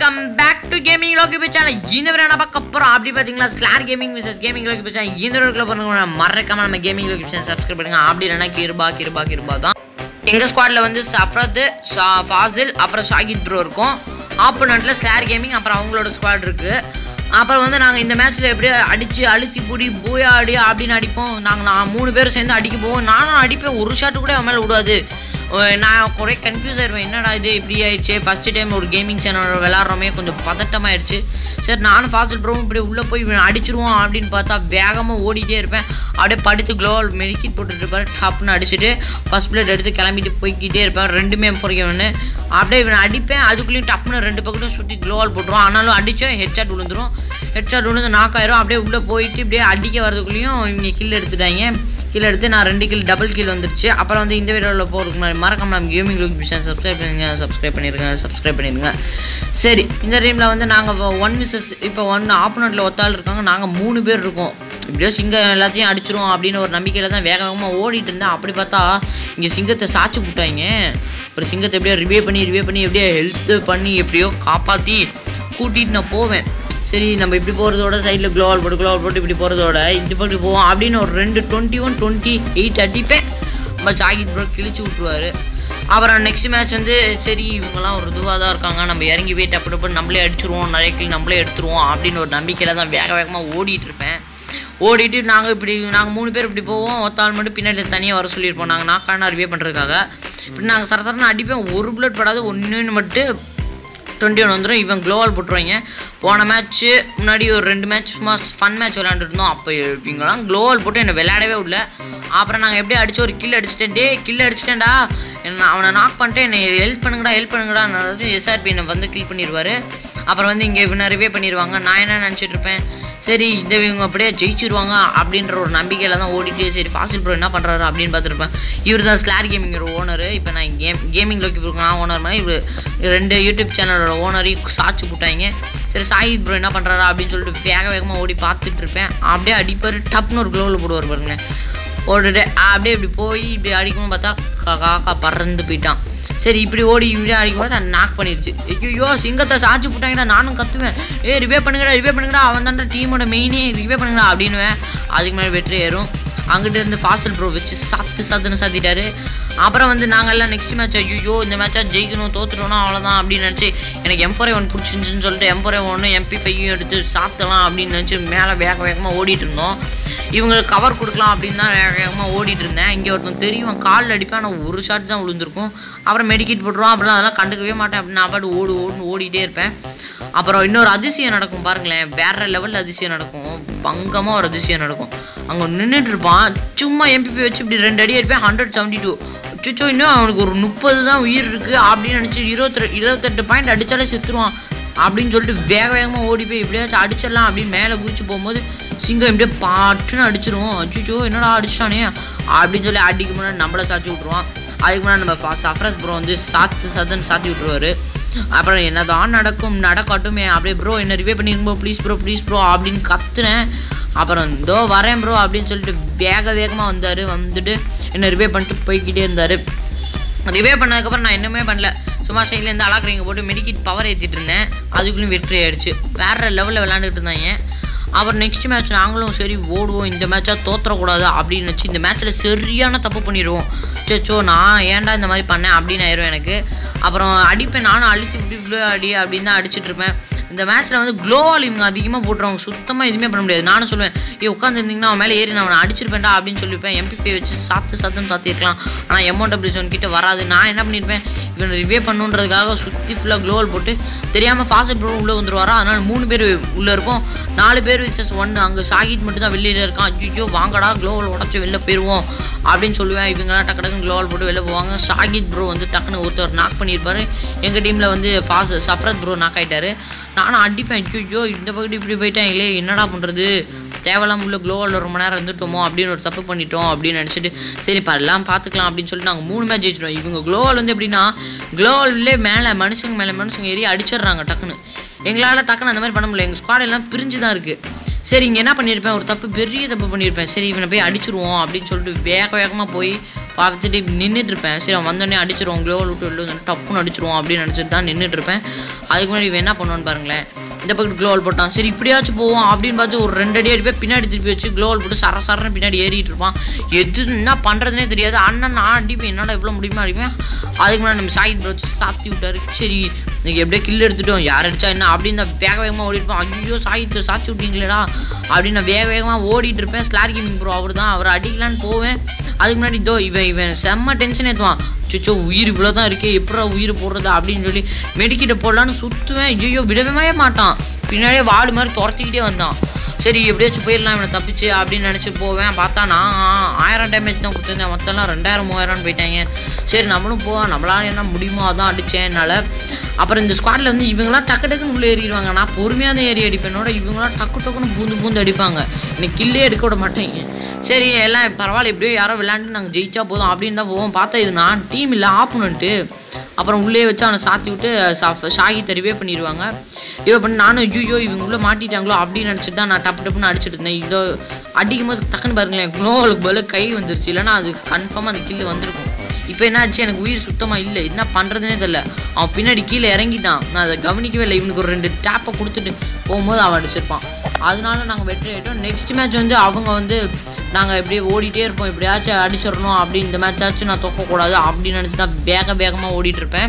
welcome back to gaming Loki channel இந்த வரை என்ன பார்க்க போகிறோம் அப்படி பார்த்தீங்களா ஸ்லார் கேமிங் விசஸ் கேமிங் லோக்கி சேனல் இந்த வரைக்கும் பண்ணுங்க மறக்காம நம்ம கேமிங் லோக்கி சேனல் சப்ஸ்கிரைப் பண்ணுங்க அப்படி இல்லைன்னா கிருபா கிருபா கிருபா தான் எங்கள் ஸ்குவாடில் வந்து சஃப்ரத் ஷா- ஃபாசில் அப்புறம் ஷாகித் ப்ரோ இருக்கும் ஆப்போனண்ட்டில் ஸ்லார் கேமிங் அப்புறம் அவங்களோட ஸ்குவாட் இருக்குது அப்புறம் வந்து நாங்கள் இந்த மேட்ச்சில் எப்படியோ அடித்து அழுத்தி பிடி பூயா அடி அப்படின்னு அடிப்போம் நாங்கள் நான் மூணு பேரும் சேர்ந்து அடிக்க போவோம் நானும் அடிப்பேன் ஒரு ஷாட்டு கூட அவன் மேலே விடாது அஹ் நான் குறை கன்ஃபியூஸ் ஆயிடுவேன் என்னடா இது இப்படி ஆயிடுச்சு ஃபஸ்ட்டு டைம் ஒரு கேமிங் சேனல் விளாட்றோமே கொஞ்சம் பதட்டமாயிடுச்சு சரி நானும் ஃபாஸ்ட் ப்ரோவும் இப்படி உள்ளே போய் இவனை அடிச்சிருவோம் அப்படின்னு பார்த்தா வேகமாக ஓடிட்டே இருப்பேன் அப்படியே படுத்து க்ளோவல் மெடிக்கிட் போட்டுட்டு இருப்பாரு டப்புன்னு அடிச்சுட்டு ஃபஸ்ட் பிளேட் எடுத்து கிளம்பிட்டு போய்க்கிட்டே இருப்பேன் ரெண்டுமே பொறிக்கவனு அப்படியே இவனை அடிப்பேன் அதுக்குள்ளேயும் டப்புன்னு ரெண்டு பக்கத்தையும் சுற்றி க்ளோவால் போட்டுருவான் ஆனாலும் அடித்தோம் ஹெட்ஷாட் விழுந்துரும் ஹெட்ஷாட் விழுந்து நாக் ஆயிரும் அப்படியே உள்ளே போயிட்டு இப்படியே அடிக்க வரதுக்குள்ளேயும் இவங்க கில் எடுத்துட்டாங்க கீழே எடுத்து நான் ரெண்டு கில் டபுள் கில் வந்துருச்சு அப்புறம் வந்து இந்த வீடியோவில் போகிறதுக்கு முன்னாடி மறக்காம நம்ம கேமிங் லுக் மிஷன் சப்ஸ்கிரைப் பண்ணுங்க சப்ஸ்கிரைப் பண்ணிருங்க சப்ஸ்கிரைப் பண்ணிருங்க சரி இந்த டைமில் வந்து நாங்கள் ஒன் மிஸ்ஸஸ் இப்போ ஒன் ஆப்போனண்ட்டில் ஒத்தாள் இருக்காங்க நாங்கள் மூணு பேர் இருக்கோம் இப்படியோ சிங்கம் எல்லாத்தையும் அடிச்சிரும் அப்படின்னு ஒரு நம்பிக்கையில் தான் வேக வேகமாக ஓடிட்டு இருந்தேன் அப்படி பார்த்தா இங்கே சிங்கத்தை சாச்சு விட்டாங்க அப்புறம் சிங்கத்தை எப்படியோ ரிவே பண்ணி ரிவே பண்ணி எப்படியோ ஹெல்த்து பண்ணி எப்படியோ காப்பாற்றி கூட்டிகிட்டு நான் போவேன் சரி நம்ம இப்படி போகிறதோட சைடில் க்ளோவால் போட்டு க்ளோவால் போட்டு இப்படி போகிறதோட இந்த பக்கம் போவோம் அப்படின்னு ஒரு ரெண்டு டுவெண்ட்டி ஒன் டுவெண்ட்டி எயிட் அடிப்பேன் நம்ம ஜாகித் ப்ரோ கிழிச்சு விட்ருவாரு அப்புறம் நெக்ஸ்ட் மேட்ச் வந்து சரி இவங்கெல்லாம் ஒரு இதுவாக தான் இருக்காங்க நம்ம இறங்கி போய் டப்பு டப்பு நம்மளே அடிச்சிருவோம் நிறைய கில் நம்மளே எடுத்துருவோம் அப்படின்னு ஒரு நம்பிக்கையில் தான் வேக வேகமாக ஓடிட்டு இருப்பேன் ஓடிட்டு நாங்கள் இப்படி நாங்கள் மூணு பேர் இப்படி போவோம் ஒத்தாள் மட்டும் பின்னாடி தனியாக வர சொல்லியிருப்போம் நாங்கள் நாக்கான ரிவே பண்ணுறதுக்காக இப்படி நாங்கள் சரசரன்னு அடிப்பேன் ஒரு புல்லட் படாது ஒன்று மட்டும் டுவெண்ட்டி ஒன் வந்துடும் இவன் க்ளோவால் போட்டுருவாங்க போன மேட்ச்சு முன்னாடி ஒரு ரெண்டு மேட்ச் சும்மா ஃபன் மேட்ச் விளாண்டுருந்தோம் அப்போ இவங்கெல்லாம் க்ளோவால் போட்டு என்னை விளையாடவே விடல அப்புறம் நாங்கள் எப்படி அடிச்சு ஒரு கில் அடிச்சிட்டேன் டே கில் அடிச்சிட்டேன்டா என்ன அவனை நாக் பண்ணிட்டு என்னை ஹெல்ப் பண்ணுங்கடா ஹெல்ப் பண்ணுங்கடா எஸ்ஆர்பி என்னை வந்து கில் பண்ணிடுவார் அப்புறம் வந்து இங்கே இவனை ரிவே பண்ணிடுவாங்க நான் என்ன நினச்சிட்டு இருப்பேன் சரி இந்த இவங்க அப்படியே ஜெயிச்சிருவாங்க அப்படின்ற ஒரு நம்பிக்கையில் தான் ஓடிட்டு சரி ஃபாசில் ப்ரோ என்ன பண்ணுறாரு அப்படின்னு பார்த்துருப்பேன் இவர் தான் ஸ்லார் கேமிங்கோட ஓனர் இப்போ நான் கேம் கேமிங் லோக்கி ப்ரோ நான் ஓனர் மாதிரி இவர் ரெண்டு யூடியூப் சேனலோட ஓனரையும் சாச்சு போட்டாங்க சரி சாயித் ப்ரோ என்ன பண்ணுறாரா அப்படின்னு சொல்லிட்டு வேக வேகமாக ஓடி பார்த்துட்டு இருப்பேன் அப்படியே அடிப்பார் டப்னு ஒரு க்ளோவில் போடுவார் பாருங்களேன் போட்டுட்டு அப்படியே இப்படி போய் இப்படி அடிக்கணும் பார்த்தா கா- காக்கா பறந்து போயிட்டான் சரி இப்படி ஓடி இப்படி அடிக்கும்போது அதை நாக் பண்ணிருச்சு ஐயோ சிங்கத்தை சாச்சு போட்டாங்கடா நானும் கத்துவேன் ஏ ரிவே பண்ணுங்கடா ரிவே பண்ணுங்கடா அவன் தான்டா டீமோட மெயினே ரிவே பண்ணுங்கடா அப்படின்னுவேன் அதுக்கு மேலே வெற்றி ஏறும் அங்கிட்ட இருந்து ஃபாசல் ப்ரோ வச்சு சாத்து சாத்துன்னு சாத்திட்டாரு அப்புறம் வந்து நாங்கள் எல்லாம் நெக்ஸ்ட் மேட்ச் ஐயோ இந்த மேட்சாக ஜெயிக்கணும் தோத்துட்டோம்னா அவ்வளோதான் அப்படின்னு நினச்சி எனக்கு எம்பரே ஒன் பிடிச்சிருந்துச்சுன்னு சொல்லிட்டு எம்பரே ஒன்று எம்பி ஃபைவ் எடுத்து சாப்பிடலாம் அப்படின்னு நினச்சி மேலே வேக வேகமாக ஓடிட்டு இருந்தோம் இவங்களுக்கு கவர் கொடுக்கலாம் அப்படின்னு தான் வேக வேகமாக ஓடிட்டு இருந்தேன் இங்கே ஒருத்தன் தெரியும் காலில் அடிப்பேன் ஆனால் ஒரு ஷாட் தான் விழுந்திருக்கும் அப்புறம் மெடிக்கெட் போட்டுருவோம் அப்புறம் அதெல்லாம் கண்டுக்கவே மாட்டேன் அப்படின்னு நான் பாட்டு ஓடு ஓடுன்னு ஓடிட்டே இருப்பேன் அப்புறம் இன்னொரு அதிசயம் நடக்கும் பாருங்களேன் வேற லெவலில் அதிசயம் நடக்கும் பங்கமாக ஒரு அதிசயம் நடக்கும் அங்கே நின்றுட்டு இருப்பான் சும்மா எம்பிபி வச்சு இப்படி ரெண்டு அடி அடிப்பேன் ஹண்ட்ரட் செவன்ட்டி டூ சுச்சோ இன்னும் அவனுக்கு ஒரு முப்பது தான் உயிர் இருக்குது அப்படின்னு நினச்சி இருபத்தி இருபத்தெட்டு பாயிண்ட் அடித்தாலே செத்துருவான் அப்படின்னு சொல்லிட்டு வேக வேகமாக ஓடி போய் எப்படியாச்சும் அடிச்சிடலாம் அப்படின்னு மேலே குதிச்சு போகும்போது சிங்கம் எப்படியே பாட்டுன்னு அடிச்சிருவோம் அச்சுச்சோ என்னடா அடிச்சிட்டானே அப்படின்னு சொல்லி அடிக்க முன்னாடி நம்மளை சாத்தி விட்ருவான் அதுக்கு முன்னாடி நம்ம பா- சஃப்ரத் ப்ரோ வந்து சாத்து சாத்துன்னு சாத்தி விட்ருவாரு அப்புறம் என்னதான் நடக்கும் நடக்கட்டுமே அப்படியே ப்ரோ என்ன ரிவே பண்ணிருங்க ப்ளீஸ் ப்ரோ ப்ளீஸ் ப்ரோ அப்படின்னு கத்துனேன் அப்புறம் இதோ வரேன் ப்ரோ அப்படின்னு சொல்லிட்டு வேக வேகமாக வந்தார் வந்துட்டு என்ன ரிவே பண்ணிட்டு போய்க்கிட்டே இருந்தார் ரிவே பண்ணதுக்கப்புறம் நான் இன்னுமே பண்ணல சும்மா சைட்லேருந்து அலாக்குறீங்க போட்டு மெடிக்கிட் பவர் ஏற்றிட்டு இருந்தேன் அதுக்குள்ளேயும் வெற்றி ஆயிடுச்சு வேறு லெவலில் விளாண்டுட்டு இருந்தாங்க அப்புறம் நெக்ஸ்ட் மேட்ச் நாங்களும் சரி ஓடுவோம் இந்த மேட்சாக தோற்றக்கூடாது அப்படின்னு வச்சு இந்த மேட்ச்சில் சரியான தப்பு பண்ணிடுவோம் சச்சோ நான் ஏன்டா இந்த மாதிரி பண்ணேன் அப்படின்னு ஆயிரும் எனக்கு அப்புறம் அடிப்பேன் நானும் அழிச்சு இப்படி இப்படி அடி அப்படின்னு தான் அடிச்சிட்டு இருப்பேன் இந்த மேட்ச்சில் வந்து க்ளோவால் இவங்க அதிகமாக போட்டுருவாங்க சுத்தமாக எதுவுமே பண்ண முடியாது நானும் சொல்லுவேன் ஏ உட்காந்துருந்தீங்கன்னா அவன் மேலே ஏறி நான் அவனை அடிச்சிருப்பேன்டா அப்படின்னு சொல்லியிருப்பேன் எம்பிபி வச்சு சாத்து சாத்துன்னு சாத்திருக்கலாம் ஆனால் எமௌண்ட் அப்படி கிட்ட வராது நான் என்ன பண்ணியிருப்பேன் இவனை ரிவே பண்ணுன்றதுக்காக சுற்றி ஃபுல்லாக க்ளோவல் போட்டு தெரியாமல் ஃபாஸ்ட் ப்ரோ உள்ளே வந்துருவாரா அதனால் மூணு பேர் உள்ளே இருப்போம் நாலு பேர் விசஸ் ஒன்று அங்கே ஷாகித் மட்டும் தான் வெளியில் இருக்கான் ஐயோ வாங்கடா க்ளோவல் உடச்சி வெளில போயிடுவோம் அப்படின்னு சொல்லுவேன் இவங்கெல்லாம் டக்கு டக்குன்னு க்ளோவல் போட்டு வெளில போவாங்க ஷாகித் ப்ரோ வந்து டக்குன்னு ஒருத்தர் நாக் பண்ணியிருப்பாரு எங்கள் டீமில் வந்து ஃபாஸ் சஃப்ரத் ப்ரோ நாக் ஆயிட்டாரு நானும் அடிப்பேன் ஐயோ இந்த பக்கத்து இப்படி போயிட்டேன் இல்லையே என்னடா பண்ணுறது தேவையில்லாம உள்ள க்ளோவில் ரொம்ப நேரம் இருந்துட்டோமோ அப்படின்னு ஒரு தப்பு பண்ணிட்டோம் அப்படின்னு நினச்சிட்டு சரி எல்லாம் பார்த்துக்கலாம் அப்படின்னு சொல்லிட்டு நாங்கள் மூணு மேட்ச் ஜெயிச்சிட்டோம் இவங்க க்ளோவல் வந்து எப்படின்னா க்ளோவல்லே மேலே மனுஷங்க மேலே மனுஷங்க ஏறி அடிச்சிடுறாங்க டக்குன்னு எங்களால் டக்குன்னு அந்த மாதிரி பண்ண முடியல எங்கள் ஸ்குவாட் எல்லாம் பிரிஞ்சு தான் இருக்குது சரி இங்கே என்ன பண்ணியிருப்பேன் ஒரு தப்பு பெரிய தப்பு பண்ணியிருப்பேன் சரி இவனை போய் அடிச்சிருவோம் அப்படின்னு சொல்லிட்டு வேக வேகமாக போய் பார்த்துட்டு நின்றுட்டு இருப்பேன் சரி அவன் வந்தோடனே அடிச்சிருவோம் க்ளோவல் விட்டு வெளில வந்து டப்புன்னு அடிச்சிருவோம் அப்படின்னு நினச்சிட்டு தான் நின்றுட்டு இருப்பேன் அதுக்கு முன்னாடி இவன் என்ன பண்ணுவான்னு பாருங்களேன் இந்த பக்கத்து க்ளோவல் போட்டான் சரி இப்படியாச்சும் போவோம் அப்படின்னு பார்த்து ஒரு ரெண்டு அடி அடிப்பேன் பின்னாடி திருப்பி வச்சு க்ளோவல் போட்டு சர சரன்னு பின்னாடி ஏறிட்டு இருப்பான் எது என்ன பண்ணுறதுனே தெரியாது அண்ணன் நான் அடிப்பேன் என்னடா எவ்வளோ முடியுமா அடிப்பேன் அதுக்கு முன்னாடி நம்ம சாயித் ப்ரோ வச்சு சாத்தி விட்டாரு சரி இன்னைக்கு எப்படியே கில் எடுத்துட்டோம் யார் அடிச்சா என்ன அப்படின்னு நான் வேக வேகமாக ஓடிருப்பேன் ஐயோ சாயித் சாத்தி விட்டீங்களேடா அப்படின்னு நான் வேக வேகமாக ஓடிட்டு இருப்பேன் ஸ்லார் கேமிங் ப்ரோ அவர் தான் அவர் அடிக்கலான்னு போவேன் அதுக்கு முன்னாடி இதோ இவன் இவன் செம்ம டென்ஷன் ஏற்றுவான் சுச்சோ உயிர் இவ்வளோ தான் இருக்கே எப்படா உயிர் போடுறது அப்படின்னு சொல்லி மெடிக்கிட்ட போடலான்னு சுற்றுவேன் ஐயோ விடவே மாட்டான் பின்னாடியே வாடு மாதிரி துரத்திக்கிட்டே வந்தான் சரி எப்படியாச்சும் போயிடலாம் இவனை தப்பிச்சு அப்படின்னு நினச்சி போவேன் பார்த்தா நான் ஆயிரம் டேமேஜ் தான் கொடுத்துருந்தேன் மொத்தம்லாம் ரெண்டாயிரம் மூவாயிரம்னு போயிட்டாங்க சரி நம்மளும் போவோம் நம்மளால என்ன முடியுமோ அதான் அடித்தேன் என்னால் அப்புறம் இந்த ஸ்குவாடில் வந்து இவங்களாம் டக்கு டக்குன்னு உள்ளே ஏறிடுவாங்க நான் பொறுமையாக தான் ஏறி அடிப்பேன் என்னோட இவங்களாம் டக்கு டக்குன்னு பூந்து பூந்து அடிப்பாங்க இன்னைக்கு கில்லே எடுக்க விட மாட்டாங்க சரி எல்லாம் பரவாயில்ல எப்படியோ யாரோ விளையாண்டு நாங்கள் ஜெயிச்சா போதும் அப்படின்னு தான் போவோம் பார்த்தா இது நான் டீம் இல்லை ஆப்போனண்ட்டு அப்புறம் உள்ளே வச்சு அவனை சாத்தி விட்டு சா- ஷாஹித்தை ரிவே பண்ணிடுவாங்க இவ பண்ணி நானும் ஐயோ இவங்க உள்ள மாட்டிட்டாங்களோ அப்படின்னு நினச்சிட்டு தான் நான் டப்பு டப்புன்னு அடிச்சிட்டு இருந்தேன் இதோ அடிக்கும் போது டக்குன்னு பாருங்களேன் க்ளோவலுக்கு பதில் கை வந்துருச்சு இல்லைன்னா அது கன்ஃபார்மாக அந்த கில்லு வந்திருக்கும் இப்போ என்ன ஆச்சு எனக்கு உயிர் சுத்தமாக இல்லை என்ன பண்ணுறதுனே தெரில அவன் பின்னாடி கீழே இறங்கிட்டான் நான் அதை கவனிக்கவே இல்லை இவனுக்கு ஒரு ரெண்டு டேப்பை கொடுத்துட்டு போகும்போது அவன் அடிச்சிருப்பான் அதனால நாங்கள் வெற்றி ஆகிட்டோம் நெக்ஸ்ட் மேட்ச் வந்து அவங்க வந்து நாங்கள் எப்படியே ஓடிட்டே இருப்போம் எப்படியாச்சும் அடிச்சிடணும் அப்படி இந்த மேட்சாச்சும் நான் தோக்கக்கூடாது அப்படின்னு நினச்சி தான் வேக வேகமாக ஓடிட்டு இருப்பேன்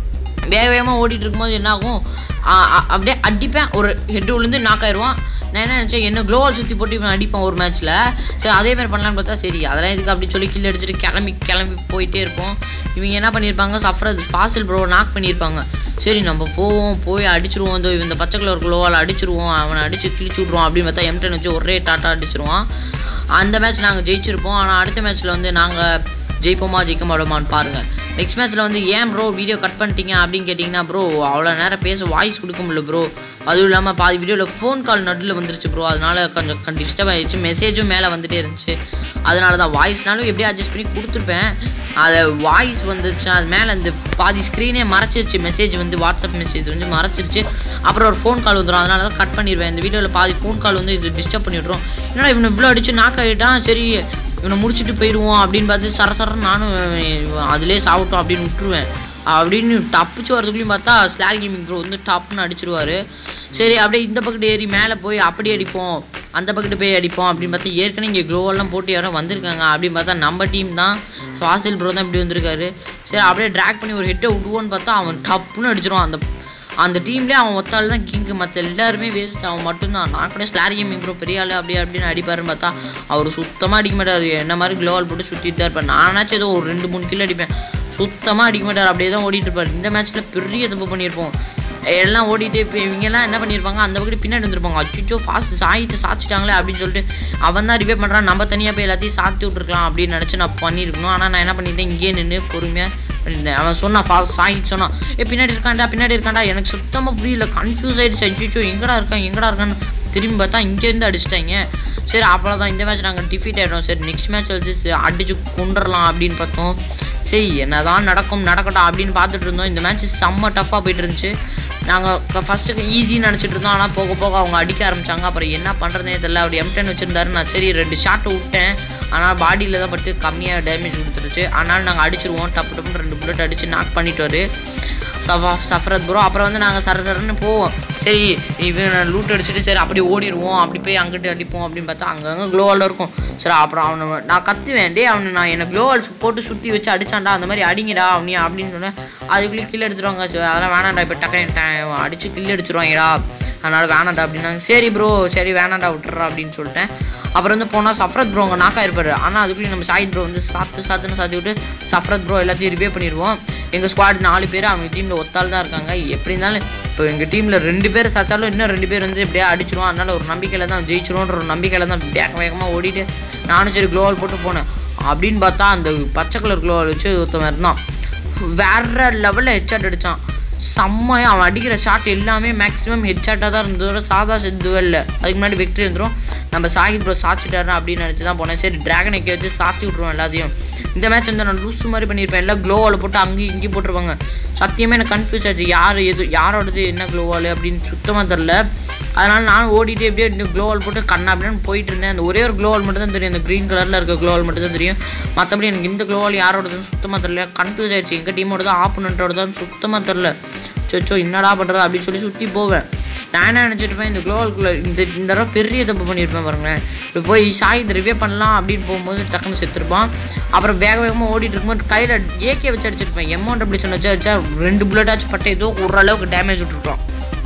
வேக வேகமாக ஓடிட்டு இருக்கும்போது என்ன ஆகும் ஆ, ஆ, அப்படியே அடிப்பேன் ஒரு ஹெட் விழுந்து knock ஆயிடுவான் நான் என்ன நினச்சேன் என்ன க்ளோவால் சுற்றி போட்டு இவன் அடிப்பான் ஒரு மேட்ச்சில் சரி அதே மாதிரி பண்ணலான்னு பார்த்தா சரி அதெல்லாம் இதுக்கு அப்படி சொல்லி கில் அடிச்சுட்டு கிளம்பி கிளம்பி போயிட்டே இருப்போம் இவங்க என்ன பண்ணியிருப்பாங்க சஃப்ரத் ஃபாசில் ப்ரோ நாக் பண்ணியிருப்பாங்க சரி நம்ம போவோம் போய் அடிச்சிருவோம் இதோ இந்த பச்சை கலர் க்ளோவால் அடிச்சிருவோம் அவனை அடிச்சு கிழிச்சு விட்ருவோம் அப்படின்னு பார்த்தா எம்டன் வச்சு ஒரே டாட்டா அடிச்சிருவான் அந்த மேட்ச் நாங்கள் ஜெயிச்சிருப்போம் ஆனால் அடுத்த மேட்ச்சில் வந்து நாங்கள் ஜெயிப்போமா ஜெயிக்க மாட்டோமான்னு பாருங்கள் நெக்ஸ்ட் மேட்ச்சில் வந்து ஏன் ப்ரோ வீடியோ கட் பண்ணிட்டீங்க அப்படின்னு கேட்டிங்கன்னா ப்ரோ அவ்வளோ நேரம் பேச வாய்ஸ் கொடுக்க முடியல ப்ரோ அதுவும் இல்லாமல் பாதி வீடியோவில் ஃபோன் கால் நடுவில் வந்துருச்சு ப்ரோ அதனால கொஞ்சம் டிஸ்டர்ப் ஆயிடுச்சு மெசேஜும் மேலே வந்துட்டே இருந்துச்சு அதனால தான் வாய்ஸ்னாலும் எப்படியும் அட்ஜஸ்ட் பண்ணி கொடுத்துருப்பேன் அதை வாய்ஸ் வந்துச்சு அது மேலே அந்த பாதி ஸ்க்ரீனே மறைச்சிருச்சு மெசேஜ் வந்து வாட்ஸ்அப் மெசேஜ் வந்து மறைச்சிருச்சு அப்புறம் ஒரு ஃபோன் கால் வந்துடும் அதனால தான் கட் பண்ணிடுவேன் இந்த வீடியோவில் பாதி ஃபோன் கால் வந்து இது டிஸ்டர்ப் பண்ணி விட்ரும் என்னடா இவனை இவ்வளோ அடிச்சு நாக் ஆகிட்டான் சரி இவனை முடிச்சுட்டு போயிடுவோம் அப்படின்னு பார்த்து சர சரன்னு நானும் இவன் அதிலே சாப்பிட்டோம் அப்படின்னு விட்டுருவேன் அப்படின்னு தப்பிச்சு வரதுக்குள்ளேயும் பார்த்தா ஸ்லாக் கேமிங் ப்ரோ வந்து டப்புன்னு அடிச்சிருவாரு சரி அப்படியே இந்த பக்கத்து ஏறி மேலே போய் அப்படி அடிப்போம் அந்த பக்கத்து போய் அடிப்போம் அப்படின்னு பார்த்தா ஏற்கனவே இங்கே க்ளோவெல்லாம் போட்டு யாரோ வந்திருக்காங்க அப்படின்னு பார்த்தா நம்ம டீம் தான் ஃபாசில் ப்ரோ தான் இப்படி வந்திருக்காரு சரி அப்படியே ட்ராக் பண்ணி ஒரு ஹெட்டை விடுவோன்னு பார்த்தா அவன் டப்புன்னு அடிச்சிருவான் அந்த அந்த டீம்லேயே அவன் ஒத்தாள் தான் கிங்கு மற்ற எல்லாருமே வேஸ்ட் அவன் மட்டும்தான் நான் கூட ஸ்லார் கேமிங் ப்ரோ பெரிய ஆள் அப்படி அப்படின்னு அடிப்பாருன்னு பார்த்தா அவர் சுத்தமாக அடிக்க மாட்டார் என்ன மாதிரி க்ளோவால் போட்டு சுற்றிட்டு தான் இருப்பார் நானாச்சும் ஏதோ ஒரு ரெண்டு மூணு கிலோ அடிப்பேன் சுத்தமாக அடிக்க மாட்டார் அப்படியே தான் ஓடிட்டு இருப்பார் இந்த மேட்ச்சில் பெரிய தப்பு பண்ணியிருப்போம் எல்லாம் ஓடிட்டு இப்போ இவங்கெல்லாம் என்ன பண்ணியிருப்பாங்க அந்த பக்கத்து பின்னாடி வந்திருப்பாங்க அச்சுச்சோ ஃபாஸ்ட் சாயித்து சாச்சிட்டாங்களே அப்படின்னு சொல்லிட்டு அவன் தான் ரிவே பண்ணுறான் நம்ம தனியாக போய் எல்லாத்தையும் சாத்தி விட்ருக்கலாம் அப்படின்னு நினச்சி நான் பண்ணியிருக்கணும் ஆனால் நான் என்ன பண்ணிட்டேன் இங்கேயே நின்று பொறுமையாக பண்ணியிருந்தேன் அவன் சொன்னான் ஃபாஸ்ட் சாயிட்டு சொன்னான் ஏ பின்னாடி இருக்கான்டா பின்னாடி இருக்கான்டா எனக்கு சுத்தமாக புரியல கன்ஃபியூஸ் ஆயிடுச்சு அச்சுச்சோ எங்கடா இருக்கான் எங்கடா இருக்கான்னு திரும்பி பார்த்தா இங்கேருந்து அடிச்சிட்டாங்க சரி அவ்வளோதான் இந்த மேட்ச் நாங்கள் டிஃபீட் ஆகிட்டோம் சரி நெக்ஸ்ட் மேட்ச் வச்சு சரி அடிச்சு கொண்டுடலாம் அப்படின்னு பார்த்தோம் சரி என்னதான் நடக்கும் நடக்கட்டும் அப்படின்னு பார்த்துட்டு இருந்தோம் இந்த மேட்ச் செம்ம டஃப்பாக போயிட்டு இருந்துச்சு நாங்கள் ஃபஸ்ட்டுக்கு ஈஸின்னு நினச்சிட்டு இருந்தோம் ஆனால் போக போக அவங்க அடிக்க ஆரம்பிச்சாங்க அப்புறம் என்ன பண்ணுறதுனே தெரியல அப்படி எம்டன் வச்சுருந்தாரு நான் சரி ரெண்டு ஷாட் விட்டேன் ஆனால் பாடியில் தான் பட்டு கம்மியாக டேமேஜ் கொடுத்துருச்சு அதனால நாங்கள் அடிச்சிருவோம் டப்பு டப்புன்னு ரெண்டு புல்லட் அடித்து நாக் பண்ணிட்டு சஃபா சஃபரத் ப்ரோ அப்புறம் வந்து நாங்கள் சர சரன்னு போவோம் சரி இவன் லூட் அடிச்சுட்டு சரி அப்படி ஓடிடுவோம் அப்படி போய் அங்கிட்டு அடிப்போம் அப்படின்னு பார்த்தா அங்கங்கே க்ளோவால் இருக்கும் சரி அப்புறம் அவனை நான் கத்துவேன் டே அவனை நான் என்னை க்ளோவால் போட்டு சுற்றி வச்சு அடிச்சான்டா அந்த மாதிரி அடிங்கடா அவனி அப்படின்னு சொன்னேன் அதுக்குள்ளேயே கில் எடுத்துருவாங்க சரி அதெல்லாம் வேணாம்டா இப்போ டக்கு அடிச்சு கில் அடிச்சிருவாங்கடா அதனால் வேணாம்டா அப்படின்னாங்க சரி ப்ரோ சரி வேணாம்டா விட்டுறா அப்படின்னு சொல்லிட்டேன் அப்புறம் வந்து போனால் சஃப்ரத் ப்ரோ அங்கே நாக்கா இருப்பார் ஆனால் அதுக்குள்ளேயும் நம்ம சாயித் ப்ரோ வந்து சாத்து சாத்துன்னு சாத்தி விட்டு சஃப்ரத் ப்ரோ எல்லாத்தையும் ரிவே பண்ணிடுவோம் எங்கள் ஸ்குவாட் நாலு பேர் அவங்க டீமில் ஒத்தாள் தான் இருக்காங்க எப்படி இருந்தாலும் இப்போ எங்கள் டீமில் ரெண்டு பேர் சாச்சாலும் இன்னும் ரெண்டு பேர் வந்து எப்படியா அடிச்சிருவோம் அதனால ஒரு நம்பிக்கையில் தான் ஜெயிச்சிருவோன்ற ஒரு நம்பிக்கையில் தான் வேக வேகமாக ஓடிட்டு நானும் சரி க்ளோவால் போட்டு போனேன் அப்படின்னு பார்த்தா அந்த பச்சை கலர் க்ளோவால் வச்சு ஒருத்தவன் இருந்தான் வேற லெவலில் ஹெட்ஷாட் அடித்தான் செம்மையாக அவன் அடிக்கிற ஷாட் எல்லாமே மேக்ஸிமம் ஹெட்ஷாட்டாக தான் இருந்ததோட சாதா செதுவே இல்லை அதுக்கு முன்னாடி வெற்றி இருந்துரும் நம்ம சாகி ப்ரோ சாச்சிட்டாரு அப்படின்னு நினச்சி தான் போனேன் சரி டிராகன் எக்கே வச்சு சாத்தி விட்ருவோம் எல்லாத்தையும் இந்த மேட்ச் வந்து நான் லூஸ் மாதிரி பண்ணியிருப்பேன் எல்லாம் க்ளோவால் போட்டு அங்கேயும் இங்கேயும் போட்டிருப்பாங்க சத்தியமே எனக்கு கன்ஃபியூஸ் ஆச்சு யார் எது யாரோடது என்ன க்ளோவால் அப்படின்னு சுத்தமாக தெரில அதனால் நான் ஓடிட்டு எப்படியே இந்த க்ளோவால் போட்டு கண்ணா அப்படின்னு போயிட்டு இருந்தேன் அந்த ஒரே ஒரு க்ளோவால் மட்டும் தான் தெரியும் அந்த க்ரீன் கலரில் இருக்க க்ளோவால் மட்டும் தான் தெரியும் மற்றபடி எனக்கு இந்த க்ளோவால் யாரோடதுன்னு சுத்தமாக தெரில கன்ஃபியூஸ் ஆயிடுச்சு எங்கள் டீமோட தான் ஆப்போனண்ட்டோட தான் சுத்தமாக தெரில அச்சோ என்னடா பண்ணுறது அப்படின்னு சொல்லி சுற்றி போவேன் நான் என்ன நினச்சிட்டு இருப்பேன் இந்த குளோவல்குள்ளே இந்த இந்த தடவை பெரிய தப்பு பண்ணியிருப்பேன் பாருங்களேன் இப்போ போய் சாய் இந்த ரிவே பண்ணலாம் அப்படின்னு போகும்போது டக்குன்னு செத்துருப்பான் அப்புறம் வேக வேகமாக ஓடிட்டு இருக்கும்போது கையில் ஏகே வச்சு அடிச்சிருப்பேன் எம்ஒன் டபிள்யூ வச்சு அடிச்சா ரெண்டு புல்லட்டாச்சும் பட்டு ஏதோ ஓரளவுக்கு டேமேஜ் விட்டுருக்கோம்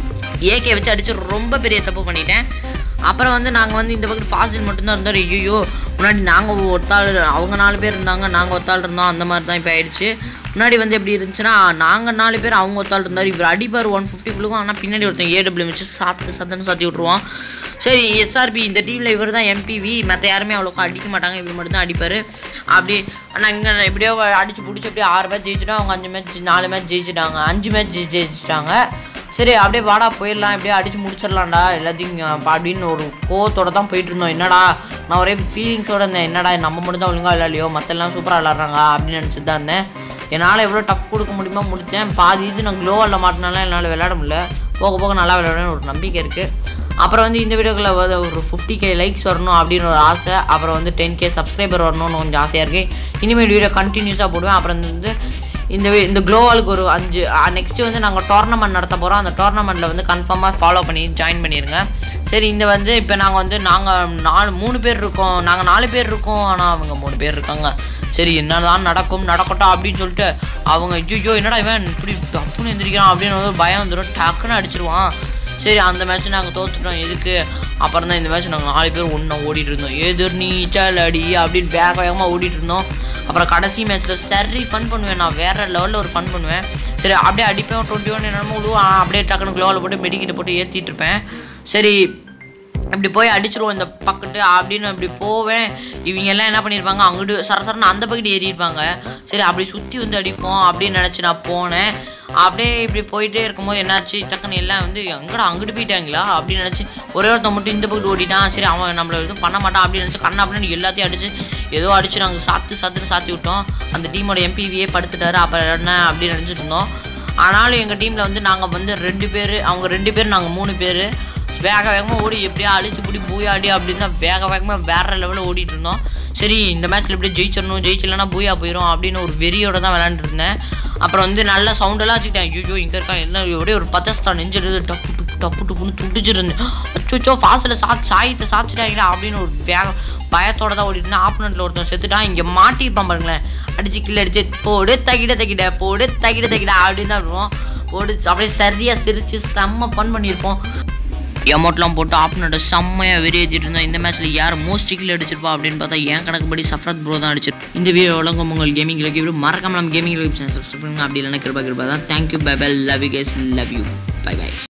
ஏகே வச்சு அடிச்சு ரொம்ப பெரிய தப்பு பண்ணிட்டேன் அப்புறம் வந்து நாங்கள் வந்து இந்த பக்கம் ஃபாசில் மட்டும்தான் இருந்தார் ஐயோ முன்னாடி நாங்கள் ஒத்தாள் அவங்க நாலு பேர் இருந்தாங்க நாங்கள் ஒத்தாள் இருந்தோம் அந்த மாதிரி தான் இப்போ ஆயிடுச்சு முன்னாடி வந்து எப்படி இருந்துச்சுன்னா நாங்கள் நாலு பேர் அவங்க ஒத்தாள் இருந்தார் இவர் அடிப்பார் ஒன் ஃபிஃப்டிக்குள்ளுக்கும் ஆனால் பின்னாடி ஒருத்தன் ஏடபிள்யூ வச்சு சாத்து சத்துன்னு சாத்தி விட்ருவான் சரி எஸ்ஆர்பி இந்த டீமில் இவர் தான் எம்பிவி மற்ற யாருமே அவ்வளோக்கா அடிக்க மாட்டாங்க இவர் மட்டும் தான் அடிப்பார் அப்படி ஆனால் இங்கே எப்படியோ அடிச்சு பிடிச்சி அப்படியே ஆறு மேட்ச் ஜெயிச்சிட்டோம் அவங்க அஞ்சு மேட்ச் நாலு மேட்ச் ஜெயிச்சிட்டாங்க அஞ்சு மேட்ச் ஜெயிச்சிட்டாங்க சரி அப்படியே வாடா போயிடலாம் எப்படியே அடிச்சு முடிச்சிடலாம்டா எல்லாத்தையும் இங்க அப்படின்னு ஒரு கோவத்தோட தான் போயிட்டு இருந்தோம் என்னடா நான் ஒரே ஃபீலிங்ஸோட இருந்தேன் என்னடா நம்ம மட்டும் தான் ஒழுங்கா விளையாடலையோ மற்ற எல்லாம் சூப்பராக விளாட்றாங்க அப்படின்னு நினச்சிட்டு தான் இருந்தேன் என்னால் எவ்வளோ டஃப் கொடுக்க முடியுமோ முடித்தேன் பாதி இது நான் க்ளோவலில் மாட்டினால என்னால் விளையாட முடியல போக போக நல்லா விளையாடணும்னு ஒரு நம்பிக்கை இருக்குது அப்புறம் வந்து இந்த வீடியோக்குள்ள வந்து ஒரு ஃபிஃப்டி கே லைக்ஸ் வரணும் அப்படின்னு ஒரு ஆசை அப்புறம் வந்து டென் கே சப்ஸ்கிரைபர் வரணும்னு கொஞ்சம் ஆசையாக இருக்குது இனிமேல் வீடியோ கண்டினியூஸாக போடுவேன் அப்புறம் வந்து இந்த வி- இந்த க்ளோவாலுக்கு ஒரு அஞ்சு நெக்ஸ்ட்டு வந்து நாங்கள் டோர்னமெண்ட் நடத்த போகிறோம் அந்த டோர்னமெண்ட்டில் வந்து கன்ஃபார்மாக ஃபாலோ பண்ணி ஜாயின் பண்ணிடுங்க சரி இந்த வந்து இப்போ நாங்கள் வந்து நாங்கள் நாலு மூணு பேர் இருக்கோம் நாங்கள் நாலு பேர் இருக்கோம் ஆனால் அவங்க மூணு பேர் இருக்காங்க சரி என்னதான் நடக்கும் நடக்கட்டும் அப்படின்னு சொல்லிட்டு அவங்க ஐயோ என்னடா இவன் இப்படி டப்புன்னு எந்திரிக்கிறான் அப்படின்னு வந்து பயம் வந்துடும் டக்குன்னு அடிச்சிருவான் சரி அந்த மேட்ச் நாங்கள் தோத்துட்டோம் எதுக்கு அப்புறம் தான் இந்த மேட்ச் நாங்கள் நாலு பேர் ஒன்றா ஓடிட்டு இருந்தோம் எதிர் நீச்சல் அடி அப்படின்னு வேக வேகமாக ஓடிட்டு இருந்தோம் அப்புறம் கடைசி மேட்ச்சில் சரி ஃபன் பண்ணுவேன் நான் வேறு லெவலில் ஒரு ஃபன் பண்ணுவேன் சரி அப்படியே அடிப்பேன் டுவெண்ட்டி ஒன் என்னமோ விழுவும் அப்படியே டக்குனு க்ளோவில் போட்டு மெடிக்கிட்ட போட்டு ஏற்றிட்டு இருப்பேன் சரி இப்படி போய் அடிச்சிருவோம் இந்த பக்கத்து அப்படின்னு அப்படி போவேன் இவங்க எல்லாம் என்ன பண்ணியிருப்பாங்க அங்கிட்டு சரசரன்னு அந்த பக்கத்து ஏறியிருப்பாங்க சரி அப்படி சுற்றி வந்து அடிப்போம் அப்படின்னு நினச்சி நான் போனேன் அப்படியே இப்படி போயிட்டே இருக்கும்போது என்னாச்சு டக்குன்னு எல்லாம் வந்து எங்கடா அங்கிட்டு போயிட்டாங்களா அப்படின்னு நினச்சி ஒரே ஒருத்தன் மட்டும் இந்த பக்கத்து ஓடிட்டான் சரி அவன் நம்மள எதுவும் பண்ண மாட்டான் அப்படின்னு நினச்சி கண்ணா அப்படின்னு எல்லாத்தையும் அடிச்சு ஏதோ அடிச்சு நாங்கள் சாத்து சாத்துன்னு சாத்தி விட்டோம் அந்த டீமோட எம்பிவியே படுத்துட்டாரு அப்புறம் என்ன அப்படின்னு நினச்சிட்டு இருந்தோம் ஆனாலும் எங்கள் டீமில் வந்து நாங்கள் வந்து ரெண்டு பேர் அவங்க ரெண்டு பேர் நாங்கள் மூணு பேர் வேக வேகமாக ஓடி எப்படியா அழிச்சு பிடி பூயாடி அப்படின்னு தான் வேக வேகமாக வேற லெவலில் ஓடிட்டு இருந்தோம் சரி இந்த மேட்ச்சில் எப்படியே ஜெயிச்சிடணும் ஜெயிச்சிடலன்னா பூயா போயிடும் அப்படின்னு ஒரு வெறியோட தான் விளையாண்டுட்டு இருந்தேன் அப்புறம் வந்து நல்ல சவுண்டெல்லாம் வச்சுக்கிட்டேன் ஐயோ இங்கே இருக்கான் என்ன ஒரே ஒரு பத்தஸ்தான் நெஞ்சிருது டப்பு டுப்பு டப்பு டுப்புன்னு துடிச்சிருந்தேன் அச்சோ ஃபாஸ்ட்டில் சாத் சாயத்தை சாச்சிட்டாங்களா அப்படின்னு ஒரு வேக பயத்தோட தான் ஓடிட்டு இருந்தேன் ஆப்பனண்ட்டில் ஒருத்தன் செத்துட்டான் இங்கே மாட்டிருப்பான் பாருங்களேன் அடிச்சு கீழே அடிச்சு போடு தகிட தகிட போடு தகிட தகிட அப்படின்னு தான் விடுவோம் போடு அப்படியே சரியாக சிரிச்சு செம்ம ஃபன் பண்ணியிருப்போம் எமௌண்ட்லாம் போட்டு ஆப்னோட செம்மையாக வெறியேற்றிட்டு இருந்தோம் இந்த மேட்ச்சில் யார் மோஸ்ட் கில் அடிச்சிருப்பா அப்படின்னு பார்த்தா என் கணக்குப்படி சஃப்ரத் ப்ரோ தான் அடிச்சிருப்போம் இந்த வீடியோ வழங்கும் உங்கள் கேமிங் லவ் மறக்காம நம்ம கேமிங் லவ் சேனல் சப்ஸ்கிரைப் பண்ணுங்க அப்படி இல்லைன்னா கிருபா கிருபா தான் thank you bye bye love you guys love you bye by